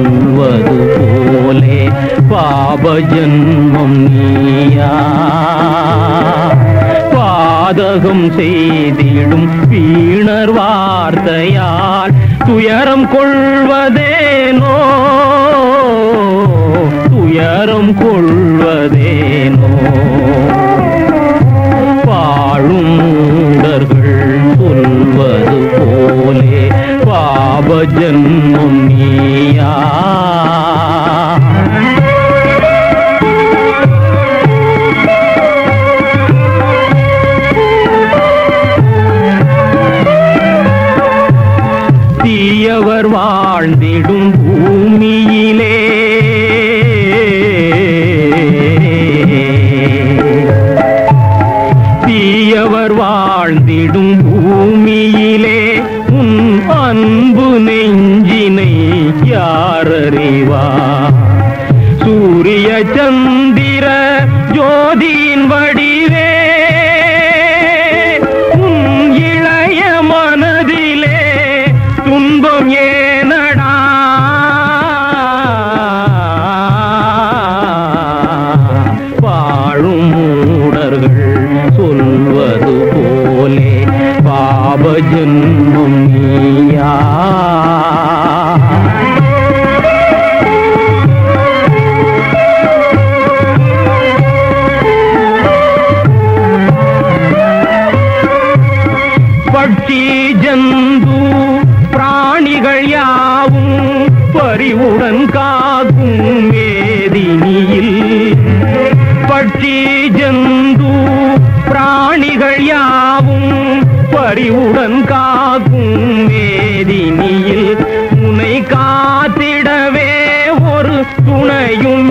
சொல்வது போலே பாப ஜன்மம் நீயா பாதகம் செய்திடும் வீணர் வார்த்தையால் துயரம் கொள்வதேனோ துயரம் கொள்வதேனோ வாழும் மூடர்கள் சொல்வது போலே பாப ஜன்மம் நீயா தீயவர் வாழ்ந்திடும் பூமியிலே தீயவர் வாழ்ந்திடும் பூமியிலே உன் அன்பு நெஞ்சினை யாரறிவா சூரிய சந்திர ஜோதியின் வடிவே உன் இளைய மனதிலே துன்பம் ஏனடா வாழும் மூடர்கள் சொல்வது போலே பாப ஜன்மம் நீயா பட்சி ஜந்து பிராணிகள் யாவும் பறிவுடன் காக்கும் வேதினியில் பட்சி ஜந்து பிராணிகள் யாவும் பறிவுடன் காக்கும் வேதினியில் உனை காத்திடவே ஒரு துணையும்